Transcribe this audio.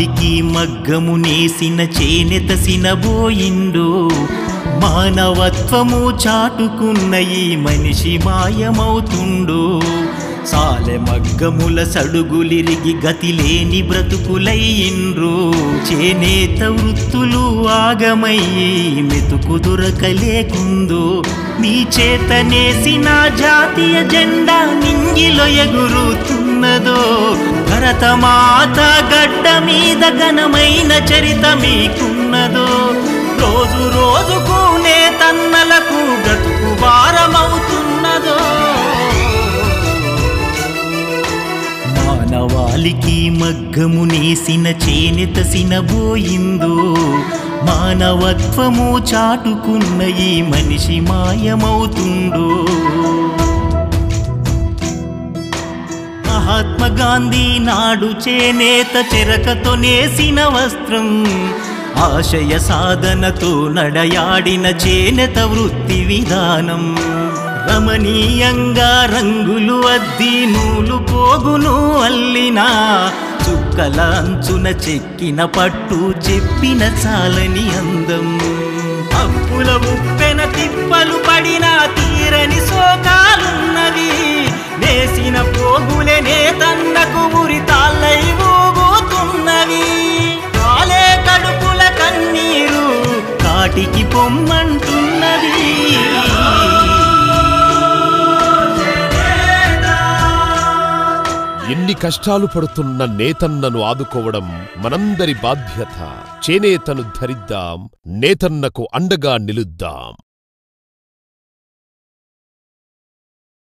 మానవాళికి మగ్గము నేసిన చేనెత సినబోయిండు మానవత్వము చాటుకున్న ఈ మనిషి మాయమవుతుండు సాలె మగ్గముల సడుగులిరిగి గతిలేని బ్రతుకులయ్యిండ్రు చేనేత వృత్తులు ఆగమయ్యి మెతుకు దొరకలేకుందో నీ చేతనేసిన జాతీయ జెండా నింగిలో ఎగురుతున్నదో భరతమాత గడ్డ మీద ఘనమైన చరిత మీకున్నదో రోజు రోజుకు నేతన్నలకు బ్రతుకు భారమవుతున్నదో మానవాళికి మగ్గము నేసిన చేనెత సినబోయిందో మానవత్వము చాటుకున్న ఈ మనిషి మాయమవుతుండో మహాత్మా గాంధీ నాడు చేనేత చెరకతో నేసిన వస్త్రం ఆశయ సాధనతో నడయాడిన చేనేత వృత్తి విధానం రమణీయంగా రంగులు అద్ది నూలు పోగును అల్లినా చుక్కల అంచున చెక్కిన పట్టు చెప్పిన చాలని అందం అప్పుల ఉప్పెన తిప్పలు పడిన తీరని శోకాలున్నవి వేసిన పోగులే నేతన్నకు ఉరి తాళ్ళై ఊగుతున్నవి కాలే కడుపుల కన్నీరు కాటికి పొమ్మంటున్నది ఎన్ని కష్టాలు పడుతున్న నేతన్నను ఆదుకోవడం మనందరి బాధ్యత చేనేతను ధరిద్దాం నేతన్నకు అండగా నిలుద్దాం